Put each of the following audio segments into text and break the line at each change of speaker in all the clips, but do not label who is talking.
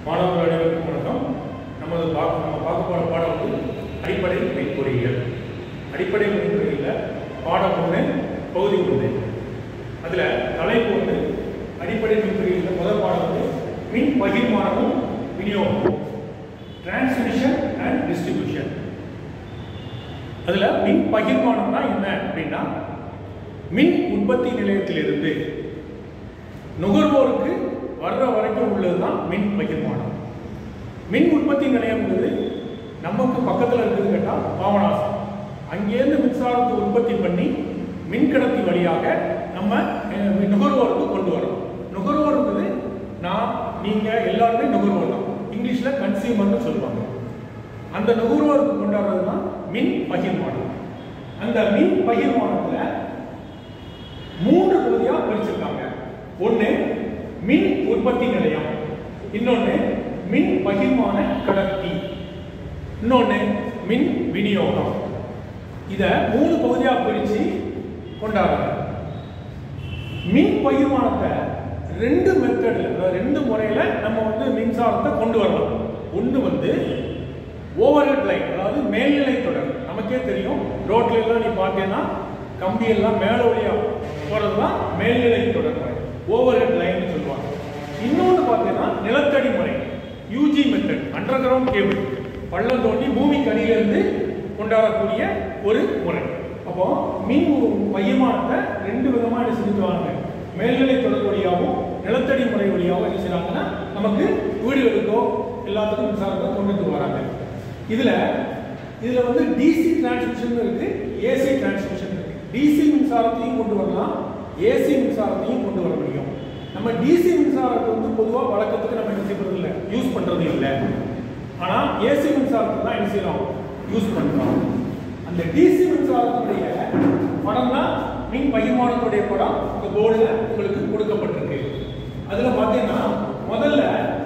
மாணவர் அனைவருக்கும் வணக்கம் நமது பார்க்க நம்ம பார்க்க போகிற பாடம் வந்து அடிப்படை மின் பொறியியல் அடிப்படை மின் பொறியியலில் பாடம் ஒன்று பகுதி ஒன்று அதில் தலைப்பு வந்து அடிப்படை மின் பொறியியலில் முதல் பாடம் வந்து மின் பகிர்மானமும் விநியோகமும் டிரான்ஸ்மிஷன் அண்ட் டிஸ்ட்ரிபியூஷன் அதில் மின் பகிர்மானம்னா என்ன அப்படின்னா மின் உற்பத்தி நிலையத்திலிருந்து நுகர்வோருக்கு வர்ற வரைக்கும் உள்ளதுதான் மின் பகிர்மானம் மின் உற்பத்தி நிலையம்ங்கிறது நமக்கு பக்கத்தில் இருக்குது கேட்டால் பாவனாசம் அங்கேருந்து மின்சாரத்தை உற்பத்தி பண்ணி மின்கடத்தி வழியாக நம்ம அஹ், நுகர்வோருக்கு கொண்டு வரோம் நுகர்வோருங்கிறது நான் நீங்கள் எல்லாருமே நுகர்வோர் தான் இங்கிலீஷில் கன்சியூமர்னு சொல்லுவாங்க அந்த நுகர்வோருக்கு கொண்டாடுறது தான் மின் பகிர்மானம் அந்த மின் பகிர்மானத்தில் மூன்று பகுதியா பிரிச்சிருக்காங்க ஒண்ணு மின் உற்பத்தி நிலையம் இன்னொன்னு மின் பகிர்மான கடத்தி இன்னொன்னு மின் விநியோகம் இத மூணு பகுதியா பிரிச்சு கொண்டாடுறாங்க மின் பகிர்மானத்தை ரெண்டு மெத்தட்ல அதாவது ரெண்டு முறையில நம்ம வந்து மின்சாரத்தை கொண்டு வரலாம் ஒன்று வந்து ஓவர் ஹெட் லைன் அதாவது மேல்நிலை தொடர் நமக்கே தெரியும் ரோட்ல எல்லாம் நீ பார்த்தேன்னா கம்பி எல்லாம் மேல வழியா போறது தான் மேல்நிலை தொடர் முறை ஓவர் ஹெட் லைன் சொல்லுவாங்க இன்னொன்று பார்த்தீங்கன்னா நிலத்தடி முறை UG method underground cable பள்ளம் தோண்டி பூமிக்கு அடியிலிருந்து கொண்டாடக்கூடிய ஒரு முறை அப்போ மின் மையமானத்தை ரெண்டு விதமா என்ன செஞ்சுக்குவாங்க மேல்நிலை தொடர் வழியாகவும் நிலத்தடி முறை வழியாகவும் என்ன செய்றாங்கன்னா நமக்கு வீடுகளுக்கோ எல்லாத்துக்கும் மின்சாரத்தை கொண்டுட்டு வராங்க இதுல இதுல வந்து டிசி டிரான்ஸ்மிஷன் இருக்கு ஏசி டிரான்ஸ்மிஷன் இருக்கு டிசி மின்சாரத்தையும் கொண்டு வரலாம் ஏசி மின்சாரத்தையும் கொண்டு வர முடியும் நம்ம டிசி மின்சாரத்தை வந்து பொதுவாக வழக்கத்துக்கு நம்ம என்ன செய்யறது இல்லை யூஸ் பண்றது இல்லை ஆனா ஏசி மின்சாரத்தை தான் என்ன செய்யறோம் யூஸ் பண்றோம் அந்த டிசி மின்சாரத்துடைய படம் தான் மின் பகிர்மானத்துடைய படம் இந்த போர்டுல உங்களுக்கு கொடுக்கப்பட்டிருக்கு அதுல பாத்தீங்கன்னா முதல்ல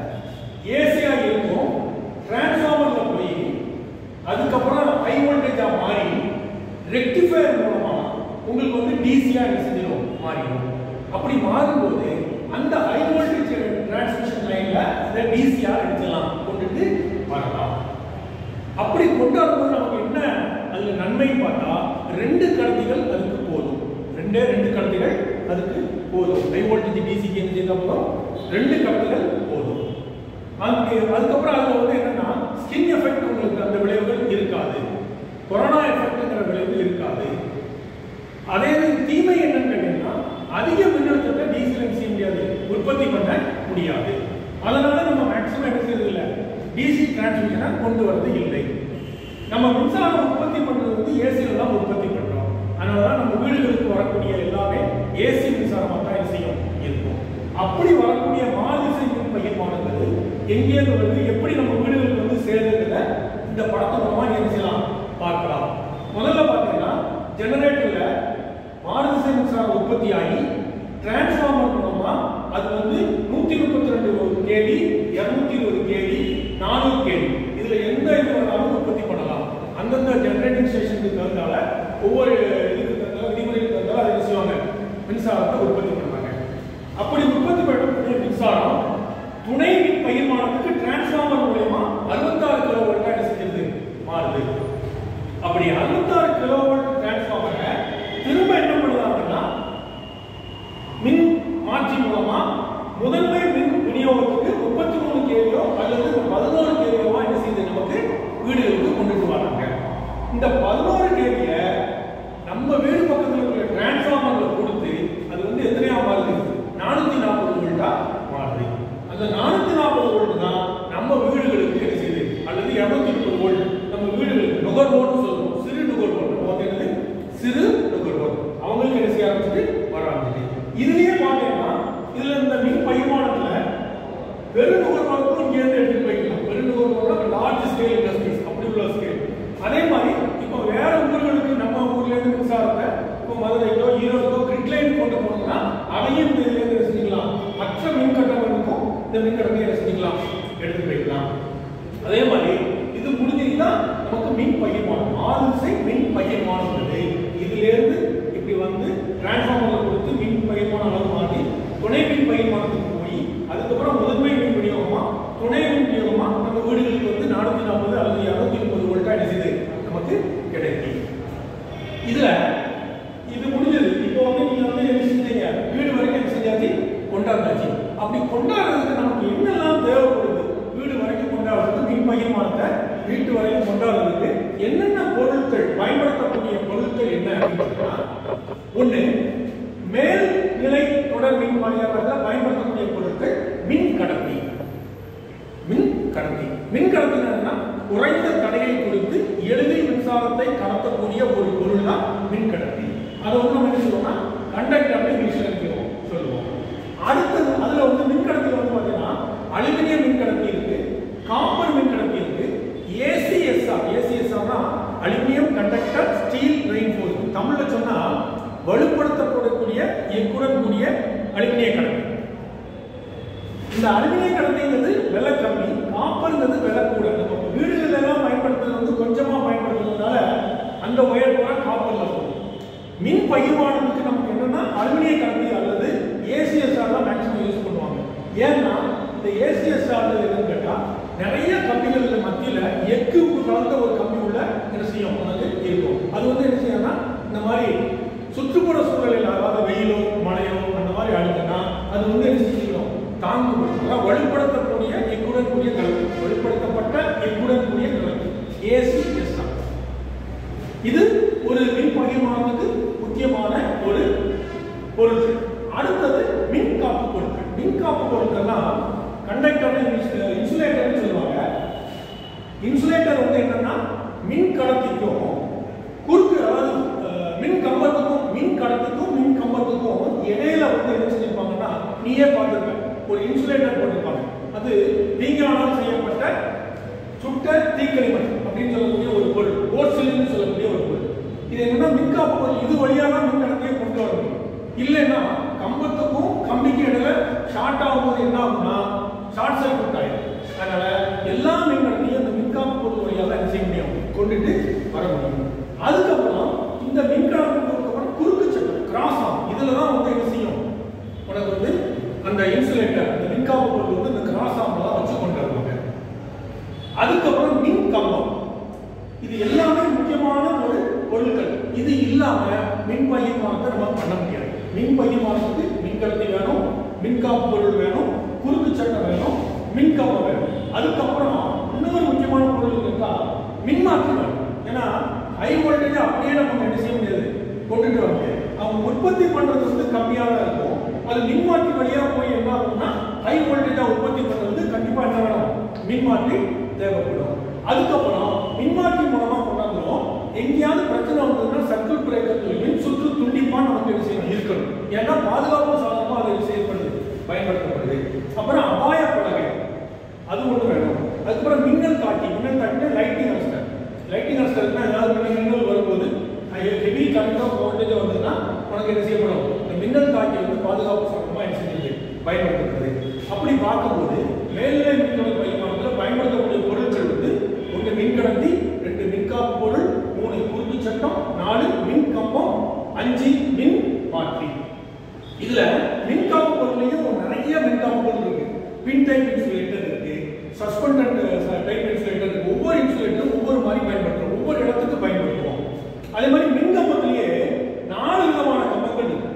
ஏசியா இருக்கும் டிரான்ஸ்ஃபார்மர்ல போய் அதுக்கப்புறம் ஹை வோல்டேஜா மாறி ரெக்டிஃபையர் மூலமா உங்களுக்கு வந்து டிசியா என்ன செஞ்சிடும் மாறிடும் அப்படி மாறும்போது அந்த ஹை வோல்டேஜ் டிரான்ஸ்மிஷன் லைன்ல இதை டிசியா எடுத்துலாம் கொண்டுட்டு வரலாம் அப்படி கொண்டு வரும்போது நமக்கு என்ன அதுல நன்மை பார்த்தா ரெண்டு கடத்திகள் அதுக்கு போதும் ரெண்டே ரெண்டு கடத்திகள் அதுக்கு போதும் ஹை வோல்டேஜ் டிசிக்கு என்ன செய்தால் போதும் ரெண்டு கடத்திகள் போதும் அங்கே அதுக்கப்புறம் அதுல வந்து என்னன்னா ஸ்கின் எஃபெக்ட் உங்களுக்கு அந்த விளைவுகள் இருக்காது கொரோனா எஃபெக்ட்ங்கிற விளைவு இருக்காது அதே இது தீமை என்னன்னு கேட்டீங்கன்னா அதிக மின்னழுத்தத்தை டீசல் என்ன செய்ய முடியாது உற்பத்தி பண்ண முடியாது அதனால நம்ம மேக்ஸிமம் என்ன செய்யறது இல்லை டிசி டிரான்ஸ்மிஷனை கொண்டு வரது இல்லை நம்ம மின்சாரம் உற்பத்தி பண்றது வந்து ஏசியில தான் உற்பத்தி பண்றோம் அதனால தான் நம்ம வீடுகளுக்கு வரக்கூடிய எல்லாமே ஏசி மின்சாரமாக தான் என்ன செய்யும் இருக்கும் அப்படி வரக்கூடிய மாதிசை மின் பகிர்மானது எங்கேருந்து வருது எப்படி நம்ம வீடுகளுக்கு வந்து சேருதுங்கிறத இந்த படத்து மூலமா நீங்க என்ன செய்யலாம் பார்க்கலாம் முதல்ல பார்த்தீங்கன்னா ஜெனரேட்டர்ல மாறுதிசை மின்சாரம் உற்பத்தி ஆகி டிரான்ஸ்ஃபார்மர் மூலமா அது வந்து நூத்தி முப்பத்தி ரெண்டு கேவி இருநூத்தி இருபது கேவி நானூறு கேவி இதுல எந்த இது வேணாலும் உற்பத்தி பண்ணலாம் அந்தந்த ஜெனரேட்டிங் ஸ்டேஷனுக்கு தகுந்தால ஒவ்வொரு இதுக்கு தகுந்தால விதிமுறைக்கு தகுந்தால அதை என்ன செய்வாங்க மின்சாரத்தை உற்பத்தி பண்ணுவாங்க அப்படி உற்பத்தி பண்ணக்கூடிய மின்சாரம் துணை மின் பகிர்மானத்துக்கு டிரான்ஸ்ஃபார்மர் மூலமா அறுபத்தாறு கிலோ வோல்ட்டா என்ன செஞ்சது மாறுது அப்படி அறுபத்தாறு கிலோ வோல்ட் டிரான்ஸ்ஃபார்மரை திரும்ப என்ன பண்ணுவாங்கன்னா மின் மாற்றி மூலமா முதன்மை மின் விநியோகத்துக்கு முப்பத்தி மூணு கேவியோ அல்லது பதினோரு கேவியோவா என்ன செய்யுது நமக்கு வீடுகளுக்கு கொண்டுட்டு வராங்க இந்த பதினோரு கேவிய நம்ம வீடு பக்கத்துல இருக்கிற டிரான்ஸ்ஃபார்மர்ல கொடுத்து அது வந்து எத்தனையா மாறுது நானூத்தி நாற்பது வோல்ட்டா மாறுது அந்த நானூத்தி நாற்பது வோல்ட் தான் நம்ம வீடுகளுக்கு என்ன செய்யுது அல்லது இருநூத்தி முப்பது வோல்ட் நம்ம வீடுகளுக்கு நுகர்வோர்னு சொல்லுவோம் சிறு நுகர்வோர் நம்ம வந்து என்னது சிறு நுகர்வோர் அவங்களுக்கு என்ன செய்ய ஆரம்பிச்சுட்டு வர ஆரம்பிச்சுட்டு இதுலயே பாத்தீங்கன்னா இதுல இந்த மின் பகிர்மானத்துல பெரு நுகர்வோருக்கும் இங்க இருந்து எடுத்துட்டு போய்க்கலாம் பெரு நுகர்வோர் லார்ஜ் ஸ்கேல் இண்டஸ்ட்ரீஸ் அப்படி உள்ள ஸ்கேல் அதே மாதிரி இப்போ வேற ஊர்களுக்கு நம்ம ஊர்ல இருந்து மின்சாரத்தை இப்போ மதுரைக்கோ ஈரோடுக்கோ கிரிட் லைன் கொண்டு போனோம்னா அதையும் இந்த இதுல இருந்து செஞ்சுக்கலாம் மற்ற மின் கட்டமைப்புக்கும் இந்த மின் கட்டமைப்பை செஞ்சுக்கலாம் எடுத்து போய்க்கலாம் அதே மாதிரி இது முடிஞ்சீங்கன்னா நமக்கு மின் பகிர்மானம் ஆறு திசை மின் பகிர்மானம்ன்றது இதுல இருந்து இப்படி வந்து டிரான்ஸ்ஃபார்மர்ல கொடுத்து மின் பகிர்மான அளவு மாற்றி துணை மின் பகிர்மானத்துக்கு போய் அதுக்கப்புறம் முதன்மை மின் விநியோகமா துணை மின் பகிர்மானத்தை வீட்டு வரைக்கும் கொண்டாடுறதுக்கு என்னென்ன பொருட்கள் பயன்படுத்தக்கூடிய பொருட்கள் என்ன அப்படின்னு சொன்னா ஒண்ணு மேல் நிலை தொடர் மின் வாரியாக பயன்படுத்தக்கூடிய பொருட்கள் மின் கடத்தி மின் கடத்தி மின் கடத்தினா குறைந்த தடையை கொடுத்து எளிதில் மின்சாரத்தை கடத்தக்கூடிய ஒரு பொருள் தான் மின் கடத்தி அதை வந்து நம்ம என்ன சொல்லுவோம்னா கண்டக்டர் இங்கிலீஷ்ல இருக்கிறோம் சொல்லுவோம் அடுத்தது அதுல வந்து மின் கடத்தில வந்து பாத்தீங்கன்னா அலுமினியம் மின் கடத்தி இருக்கு காப்பர் மின் கடத்தி இருக்கு ஏசிஎஸ்ஆர் ஏசிஎஸ்ஆர்னா அலுமினியம் கண்டக்டர் ஸ்டீல் ரெயின்ஃபோர்ஸ் தமிழ்ல சொன்னா வலுப்படுத்தப்படக்கூடிய எக்குடன் கூடிய அலுமினிய கடத்தி இந்த அலுமினிய கடத்திங்கிறது விலை கம்மி காப்பருங்கிறது விலை கூட நம்ம வீடுகள் எல்லாம் பயன்படுத்துறது வந்து கொஞ்சமா பயன்படுத்துறதுனால அந்த ஒயர் பூரா காப்பர்ல போகும் மின் பகிர்மானத்துக்கு நமக்கு என்னன்னா அலுமினிய கடத்தி அல்லது ஏசிஎஸ்ஆர் தான் மேக்ஸிமம் யூஸ் பண்ணுவாங்க ஏன்னா இந்த ஏசிஎஸ்ஆர் என்னன்னு கேட்டா நிறைய கம்பிகள் மத்தியில எக்கு கலந்த ஒரு கம்பி உள்ள என்ன செய்யும் உனக்கு இருக்கும் அது வந்து என்ன செய்யணும்னா இந்த மாதிரி சுற்றுப்புற சூழலில் அதாவது வெயிலோ மழையோ அந்த மாதிரி அழுதுனா அது வந்து என்ன செய்யணும் தாங்கும் அதாவது வலுப்படுத்தக்கூடிய எக்குடன் கூடிய கலப்பு வலுப்படுத்தப்பட்ட எக்குடன் கூடிய கலப்பு ஏசிஎஸ்ஆர் இது ஒரு மின் பகிர்மானத்துக்கு முக்கியமான ஒரு பொருட்கள் அடுத்தது மின் காப்பு பொருட்கள் மின் காப்பு பொருட்கள்லாம் கண்டக்டர் இன்சுலேட்டர்னு சொல்லுவாங்க இன்சுலேட்டர் வந்து என்னன்னா மின் கடத்திக்கும் குறுக்கு அதாவது அஹ், மின் கம்பத்துக்கும் மின் கடத்திக்கும் மின் கம்பத்துக்கும் இடையில வந்து என்ன செஞ்சிருப்பாங்கன்னா நீயே பார்த்துருப்ப ஒரு இன்சுலேட்டர் போட்டிருப்பாங்க அது தீங்கானால் செய்யப்பட்ட சுட்ட தீக்களிமண் அப்படின்னு சொல்லக்கூடிய ஒரு பொருள் ஓர்சிலின்னு சொல்லக்கூடிய ஒரு பொருள் இது என்னன்னா மின்காப்பு பொருள் இது வழியாக தான் மின் கடத்தியை கொண்டு வர முடியும் இல்லைன்னா கம்பத்துக்கும் கம்பிக்கும் இடையில ஷார்ட் ஆகும்போது என்ன ஆகும்னா ஷார்ட் சர்க்யூட் ஆயிடும் அதனால எல்லா மின் கடத்தியும் இந்த மின்காப்பு பொருள் வழியாக தான் என்ன செய்ய முடியும் கொண்டுட்டு வர முடியும் அதுக்கப்புறம் இந்த மின் கடத்தி பொருட்கள் குறுக்கு சக்கரம் கிராஸ் ஆகும் இதுல தான் வந்து என்ன செய்யும் உனக்கு வந்து அந்த இன்சுலேட்டர் அந்த மின்காப்பு பொருள் வந்து இந்த கிராஸ் ஆகும் தான் வச்சு கொண்டு வருவாங்க அதுக்கப்புறம் மின் கம்பம் இது எல்லாமே முக்கியமான ஒரு பொருட்கள் இது இல்லாம மின் பகிர்மானத்தை நம்ம பண்ண முடியாது மின் பகிர்மானத்துக்கு மின் கடத்தி வேணும் மின்காப்பு பொருள் வேணும் குறுக்கு சட்டம் வேணும் மின் கம்பம் வேணும் அதுக்கப்புறம் இன்னொரு முக்கியமான பொருள் இருக்கா மின்மாற்றி வேணும் ஏன்னா ஹை வோல்டேஜ் அப்படியே நம்ம என்ன செய்ய முடியாது கொண்டுட்டு வர முடியாது அவங்க உற்பத்தி பண்றது வந்து கம்மியாக தான் இருக்கும் அது மின்மாற்றி வழியா போய் என்ன ஆகும்னா ஹை வோல்டேஜா உற்பத்தி பண்றது வந்து கண்டிப்பா என்ன வேணும் மின்மாற்றி தேவைப்படும் அதுக்கப்புறம் மின்மாற்றி மூலமா கொண்டாந்துரும் எங்கேயாவது பிரச்சனை வந்ததுன்னா சர்க்கிள் பிரேக்கர் மின் சுற்று துண்டிப்பா நமக்கு என்ன செய்யணும் இருக்கணும் ஏன்னா பாதுகாப்பு சாதனமா அது செய்யப்படுது பயன்படுத்தப்படுது அப்புறம் அபாய பலகை அது ஒண்ணு வேணும் அதுக்கப்புறம் மின்னல் தாக்கி மின்னல் தாக்கினா லைட்டிங் அரெஸ்டர் லைட்டிங் அரெஸ்டர்னா ஏதாவது மின்னல் மின்னல் வரும்போது ஹெவி கரண்ட் ஆஃப் வோல்டேஜ் வந்ததுன்னா உனக்கு என்ன செய்யப்படும் இந்த மின்னல் தாக்கி வந்து பாதுகாப்பு சாதனமா என்ன செஞ்சது பயன்படுத்தப்படுது அப்படி பார்க்கும்போது மேல்நிலை மின்கடல் பரிமாணத்தில் பயன்படுத்தக்கூடிய பொருட்கள் வந்து ஒன்று மின்கடத்தி ரெண்டு மின்காப்பு பொருள் மூணு குறுக்கு சட்டம் நாலு மின் கம்பம் அஞ்சு மின் மாற்றி இதுல மின்காப்பு பொருள்லயும் நிறைய மின்காப்பு பொருள் இருக்கு பின் டைப் இன்சுலேட்டர் இருக்கு சஸ்பெண்டட் டைப் இன்சுலேட்டர் இருக்கு ஒவ்வொரு இன்சுலேட்டரும் ஒவ்வொரு மாதிரி பயன்படுத்துறோம் ஒவ்வொரு இடத்துக்கு பயன்படுத்துவோம் அதே மாதிரி மின்கம்பத்திலேயே நாலு விதமான கம்பங்கள் இருக்கு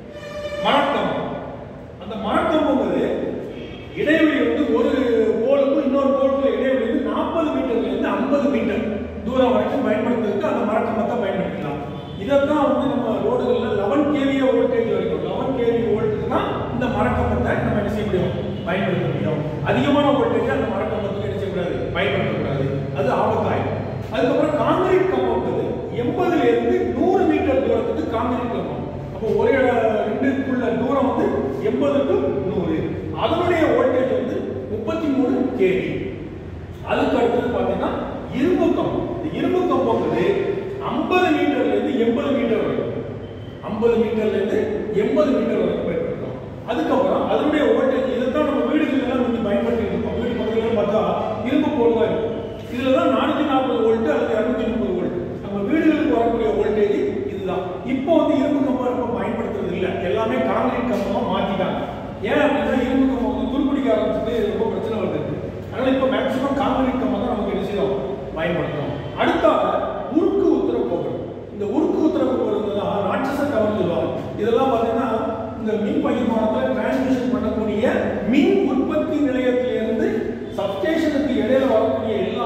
மரக்கம்பம் அந்த மரக்கம்பங்கிறது இடைவெளி வந்து ஒரு போலுக்கும் இன்னொரு போலுக்கும் இடைவெளி வந்து நாற்பது மீட்டர்ல இருந்து ஐம்பது மீட்டர் தூரம் வரைக்கும் பயன்படுத்துறதுக்கு அந்த மரக்கம்பத்தை பயன்படுத்தலாம் இதைத்தான் வந்து நம்ம ரோடுகள்ல லெவன் கேவிய வோல்டேஜ் வரைக்கும் லெவன் கேவி வோல்ட்டுக்கு தான் இந்த மரக்கம்பத்தை நம்ம என்ன செய்ய முடியும் பயன்படுத்த முடியும் அதிகமான வோல்டேஜ் அந்த மரக்கம்பத்துக்கு என்ன செய்யக்கூடாது பயன்படுத்தக்கூடாது அது ஆபத்தாயிடும் அதுக்கப்புறம் காங்கிரீட் கம்பம் இருக்குது எண்பதுல இருந்து நூறு மீட்டர் தூரத்துக்கு காங்கிரீட் கம்பம் அப்போ ஒரு இட- ரெண்டுக்குள்ள தூரம் வந்து எண்பது டு நூறு அதனுடைய வோல்டேஜ் வந்து முப்பத்தி மூணு கேவி அதுக்கு அடுத்தது பார்த்தீங்கன்னா இரும்பு கம்பம் இந்த இரும்பு கம்பங்கிறது ஐம்பது மீட்டர்ல இருந்து எண்பது மீட்டர் வரைக்கும் ஐம்பது மீட்டர்ல இருந்து எண்பது மீட்டர் வரைக்கும் பயன்படுத்தலாம் அதுக்கப்புறம் அதனுடைய வோல்டேஜ் இதைத்தான் நம்ம வீடுகள் எல்லாம் வந்து பயன்படுத்திட்டு இருக்கோம் வீடு பக்கத்துல எல்லாம் பார்த்தா இரும்பு போல் தான் இருக்கும் இதுல தான் நானூத்தி நாற்பது வோல்ட் அல்லது இருநூத்தி முப்பது வோல்ட் நம்ம வீடுகளுக்கு வரக்கூடிய வோல்டேஜ் இதுதான் இப்போ வந்து இரும்பு கம்பம் ரொம்ப பயன்படுத்துறது இல்ல எல்லாமே காங்கிரீட் கம்பமா மாத்திட்டாங்க ஏன் அப்படின்னா இரும்பு கம்பம் வந்து துருப்பிடிக்க ஆரம்பிச்சுட்டு ரொம்ப பிரச்சனை வருது அதனால இப்போ மேக்ஸிமம் காங்கிரீட் கம்பம் தான் நமக்கு என்ன செய்யணும் பயன்படுத்தணும் அடுத்தாக உருக்கு உத்தரவு போகணும் இந்த உருக்கு உத்தரவு போகிறது தான் ராட்சச டவர் சொல்லுவாங்க இதெல்லாம் பார்த்தீங்கன்னா இந்த மின் பகிர்மானத்தில் டிரான்ஸ்மிஷன் பண்ணக்கூடிய மின் உற்பத்தி நிலையத்திலிருந்து சப்ஸ்டேஷனுக்கு இடையில வரக்கூடிய எல்லா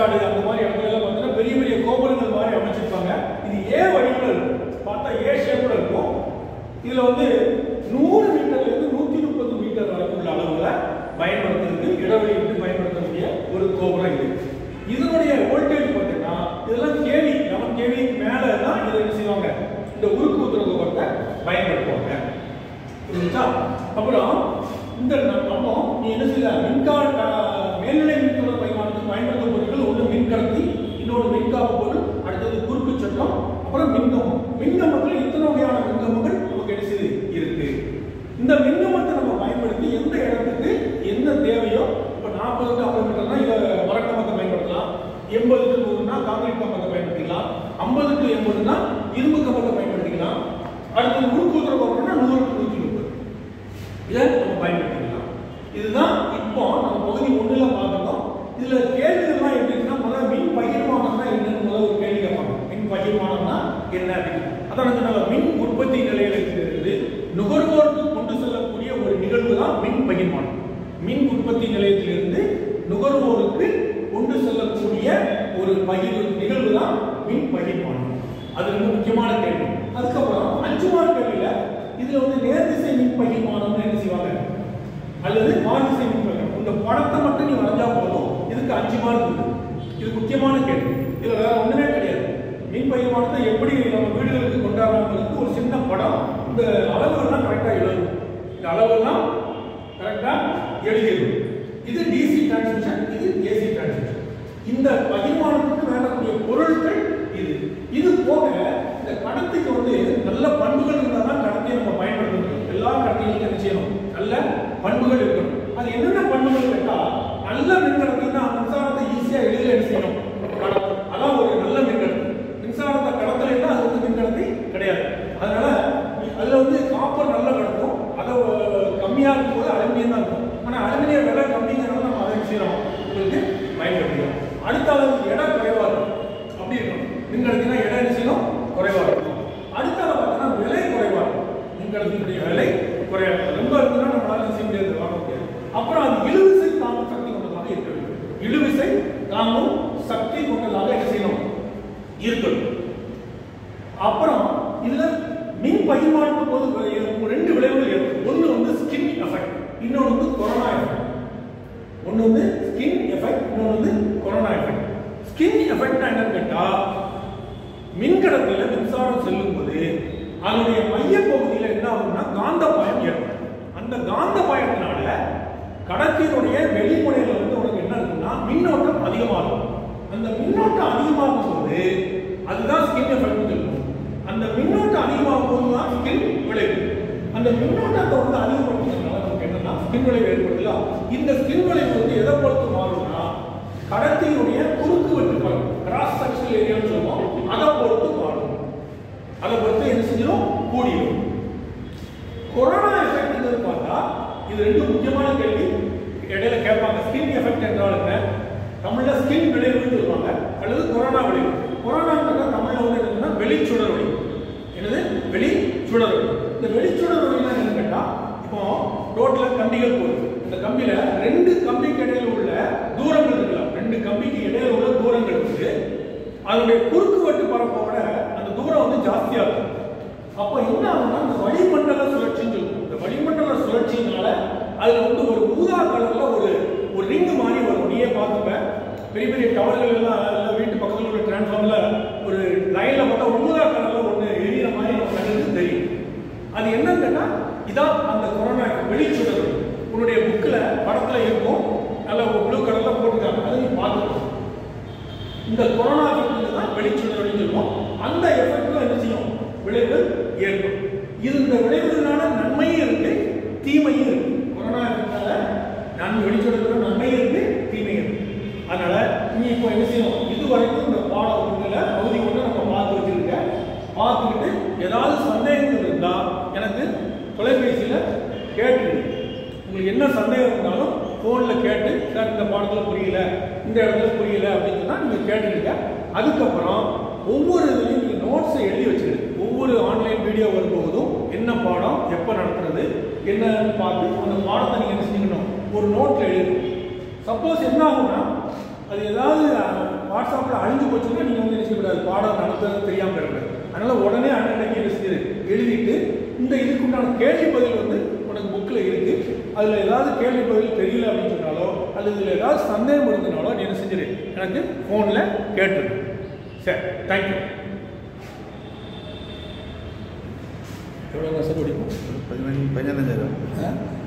வயக்காடு அந்த மாதிரி இடத்துல எல்லாம் பார்த்தீங்கன்னா பெரிய பெரிய கோபுரங்கள் மாதிரி அமைச்சிருப்பாங்க இது ஏ வடிவில் இருக்கும் பார்த்தா ஏ ஷேப்ல இருக்கும் இதுல வந்து நூறு மீட்டர்ல இருந்து நூத்தி முப்பது மீட்டர் வரைக்கும் உள்ள அளவுல பயன்படுத்துறதுக்கு இடைவெளி விட்டு பயன்படுத்தக்கூடிய ஒரு கோபுரம் இது இதனுடைய வோல்டேஜ் பார்த்தீங்கன்னா இதெல்லாம் கேவி நம்ம கேவிக்கு மேல தான் இதை என்ன செய்வாங்க இந்த உருக்கு ஊத்துற கோபுரத்தை பயன்படுத்துவாங்க புரியுதா அப்புறம் இந்த ந- நம்ம நீ என்ன செய்யல மின்கால் மேல்நிலை மின்கல பரிமாற்றத்துக்கு பயன்படுத்தும் பொருட்கள் ஒன்று மின்கடத்தி இன்னொரு மின்காப்பு பொருள் அடுத்தது குறுக்கு சட்டம் அப்புறம் மின்கம்பம் மின்கம்பத்தில் இத்தனை வகையான மின்கம்பங்கள் நமக்கு என்ன செய்யுது இருக்கு இந்த மின்கம்பத்தை நம்ம பயன்படுத்தி எந்த இடத்துக்கு என்ன தேவையோ இப்போ நாற்பது டு ஐம்பது மீட்டர்னா இதை மரக்கம்பத்தை பயன்படுத்தலாம் எண்பது டு நூறுனா காங்கிரீட் கம்பத்தை பயன்படுத்திக்கலாம் ஐம்பது டு எண்பதுனா இரும்பு கம்பத்தை பயன்படுத்திக்கலாம் அடுத்தது உருக்கூத்துற போகிறோம்னா நூறு டு நூற்றி முப்பது இதை நம்ம பயன்படுத்திக்கலாம் இதுதான் இப்போ நம்ம பகுதி ஒண்ணுல பார்த்துட்டோம் இதுல கேள்விகள்லாம் எப்படி இருக்குன்னா முதல்ல மின் பகிர்மானம்னா என்னன்னு முதல்ல ஒரு கேள்வி கேட்பாங்க மின் பகிர்மானம்னா என்ன அப்படின்னு அதான் நான் சொன்னேன்ல, மின் உற்பத்தி நிலையில இருக்கிறது நுகர்வோருக்கு கொண்டு செல்லக்கூடிய ஒரு நிகழ்வு தான் மின் பகிர்மானம் மின் உற்பத்தி நிலையத்திலிருந்து நுகர்வோருக்கு கொண்டு செல்லக்கூடிய ஒரு பகிர்வு நிகழ்வு தான் மின் பகிர்மானம் அது ரொம்ப முக்கியமான கேள்வி அதுக்கப்புறம் அஞ்சு மார்க் கேள்வியில இதுல வந்து நேர்திசை மின் பகிர்மானம்னு என்ன செய்வாங்க அல்லது மாறுதிசை மின் பகிர்மானம் இந்த படத்தை மட்டும் நீ வரைஞ்சா போதும் இதுக்கு அஞ்சு மார்க் இருக்கு இது முக்கியமான கேள்வி இதுல வேற ஒண்ணுமே கிடையாது மின் பகிர்மானத்தை எப்படி நம்ம வீடுகளுக்கு கொண்டாடுறோங்கிறதுக்கு ஒரு சின்ன படம் இந்த அளவுகள்லாம் கரெக்டா எழுதணும் இந்த அளவெல்லாம் கரெக்டா எழுதிடும் இது டிசி டிரான்ஸ்மிஷன் இது ஏசி டிரான்ஸ்மிஷன் இந்த பகிர்மானத்துக்கு வேண்டக்கூடிய பொருட்கள் இது இது போக இந்த கடத்திக்கு வந்து நல்ல பண்புகள் இருந்தால் தான் கடத்தியை நம்ம பயன்படுத்த முடியும் எல்லா கடத்திகளுக்கும் என்ன செய்யணும் நல்ல பண்புகள் இருக்கணும் அது என்னென்ன பண்புகள் கேட்டா நல்ல மின்கடத்தின்னா மின்சாரத்தை ஈஸியா எளிதில் என்ன செய்யணும் கடத்தும் அதான் ஒரு நல்ல மின்கடத்தி மின்சாரத்தை கடத்தலைன்னா அது வந்து மின்கடத்தி கிடையாது அதனால நீ- அதுல வந்து காப்பர் நல்லா கடத்தும் அதை அஹ், கம்மியா இருக்கும்போது அலுமினியம் தான் இருக்கும் ஆனா அலுமினியம் விலை கம்மிங்கிறனால நம்ம அதை என்ன செய்யறோம் உங்களுக்கு பயன்படுத்திக்கிறோம் அடுத்த அளவு எடை குறைவா இருக்கும் அப்படி இருக்கும் மின்கடத்தினா எடை என்ன செய்யணும் குறைவா இருக்கும் அடுத்த அளவு பார்த்தீங்கன்னா விலை குறைவா இருக்கும் மின்கடத்தினுடைய விலை குறைவா இருக்கும் ரொம்ப இருக்குன்னா நம்மளால என்ன செய்ய முடியாது வாங்க முடியாது அப்புறம் அது இழுவிசை தாங்கும் சக்தி கொண்டதாக இருக்க வேண்டும் இழுவிசை தாங்கும் சக்தி கொண்டதாக என்ன செய்யணும் இருக்கணும் அப்புறம் இதுல மின் பகிர்மானத்து போது வ- ரெண்டு விளைவுகள் ஏற்படும் ஒண்ணு வந்து ஸ்கின் எஃபெக்ட் இன்னொன்று வந்து கொரோனா எஃபெக்ட் ஒண்ணு வந்து ஸ்கின் எஃபெக்ட் இன்னொன்று வந்து கொரோனா எஃபெக்ட் ஸ்கின் எஃபெக்ட் என்னன்னு கேட்டா மின்கடத்தில மின்சாரம் செல்லும் போது அதனுடைய மைய பகுதியில என்ன ஆகும்னா காந்தபாயம் ஏற்படும் அந்த காந்தபாயத்தினால கடத்தினுடைய வெளிமுனையில வந்து உனக்கு என்ன இருக்குன்னா மின்னோட்டம் அதிகமாகும் அந்த மின்னோட்டம் அதிகமாகும் போது அதுதான் ஸ்கின் எஃபெக்ட் சொல்லுவோம் அந்த மின்னோட்டம் அதிகமாகும் போது தான் ஸ்கின் விளைவு அந்த மின்னோட்டத்தை வந்து அதிகப்படுத்துறதுனால நமக்கு என்னன்னா ஸ்கின் விளைவு ஏற்படுதுல இந்த ஸ்கின் விளைவு வந்து எதை பொறுத்து மாறும்னா கடத்தியினுடைய குறுக்கு வெட்டு பகுதி கிராஸ் செக்ஷனல் ஏரியான்னு சொல்லுவோம் அதை பொறுத்து மாறும் அதை பொறுத்து என்ன செஞ்சிடும் கூடிடும் கொரோனா எஃபெக்ட்ங்கிறது பார்த்தா இது ரெண்டு முக்கியமான கேள்வி இடையில கேட்பாங்க ஸ்கின் எஃபெக்ட் என்றால் என்ன தமிழ்ல ஸ்கின் விளைவுன்னு சொல்லுவாங்க அல்லது கொரோனா விளைவு கொரோனாங்கிறத தமிழ்ல வந்து என்னன்னா வெளிச்சுடர் ஒளி என்னது வெளி சுடர் ஒளி இந்த வெளிச்சுடர் ஒளினா என்னன்னு கேட்டா இப்போ ரோட்ல கம்பிகள் போகுது இந்த கம்பியில ரெண்டு கம்பிக்கு இடையில உள்ள தூரங்கள் இருக்கலாம் ரெண்டு கம்பிக்கு இடையில உள்ள தூரங்கள் இருக்குது அதனுடைய குறுக்கு வெட்டு பரப்போட அந்த தூரம் வந்து ஜாஸ்தியா இருக்கும் அப்ப என்ன ஆகும்னா இந்த வளிமண்டல சுழற்சின்னு சொல்லுவோம் இந்த வளிமண்டல சுழற்சியினால அதுல வந்து ஒரு ஊதா கலர்ல ஒரு ஒரு ரிங் மாதிரி வரும் நீயே பார்த்துப்ப பெரிய பெரிய டவர்கள் எல்லாம் இல்ல வீட்டு பக்கத்துல உள்ள டிரான்ஸ்ஃபார்ம்ல ஒரு லைன்ல பார்த்தா ஒரு ஊதா கலர்ல ஒண்ணு எரியற மாதிரி நம்ம கண்ணுக்கு தெரியும் அது என்னன்னு கேட்டா இதான் அந்த கொரோனா வெளிச்சுடர் உன்னுடைய புக்ல படத்துல இருக்கும் நல்ல ப்ளூ கலர்ல போட்டுருக்காங்க அதை நீ பார்த்துக்கணும் இந்த கொரோனா எஃபெக்ட் தான் வெளிச்சுடர்னு சொல்லுவோம் அந்த எஃபெக்ட்ல என்ன செய்யும் விளைவுகள் ஏற்படும் இது இந்த விளைவுகளால நன்மையும் இருக்கு தீமையும் இருக்கு கொரோனா எஃபெக்ட்னால நன்மை வெளிச்சுடர்ல நன்மையும் இருக்கு தீமையும் இருக்கு அதனால நீ இப்போ என்ன செய்யணும் இது வரைக்கும் இந்த பாட ஒன்றுல பகுதி ஒன்று நம்ம பார்த்து வச்சிருக்க பார்த்துக்கிட்டு ஏதாவது சந்தேகங்கள் இருந்தா எனக்கு தொலைபேசியில கேட்டுருங்க உங்களுக்கு என்ன சந்தேகம் இருந்தாலும் ஃபோனில் கேட்டு சார் இந்த பாடத்தில் புரியல இந்த இடத்துல புரியல அப்படின்னு சொன்னால் நீங்கள் கேட்டுருங்க அதுக்கப்புறம் ஒவ்வொரு இதுலையும் நீங்கள் நோட்ஸை எழுதி வச்சுக்கிடுங்க ஒவ்வொரு ஆன்லைன் வீடியோ வரும்போதும் என்ன பாடம் எப்போ நடத்துறது என்னன்னு பார்த்து அந்த பாடத்தை நீங்கள் என்ன செஞ்சுக்கணும் ஒரு நோட்டில் எழுதணும் சப்போஸ் என்ன ஆகும்னா அது ஏதாவது வாட்ஸ்அப்பில் அழிஞ்சு போச்சுன்னா நீங்கள் வந்து என்ன செய்யக்கூடாது பாடம் நடத்துறது தெரியாமல் இருக்கக்கூடாது அதனால் உடனே அன்னன்னைக்கு என்ன செய்யுது எழுதிட்டு இந்த இதுக்கு உண்டான கேள்வி பதில் வந்து உனக்கு புக்கில் இருக்கு அதில் ஏதாவது கேள்வி பதில் தெரியல அப்படின்னு சொன்னாலோ அல்லது இதில் ஏதாவது சந்தேகம் இருந்தனாலோ நீ என்ன செஞ்சிரு எனக்கு ஃபோனில் கேட்டுரு சரி தேங்க்யூ எவ்வளோ சார் படிக்கும்
பதினஞ்சு பதினஞ்சாயிரம்
ஆ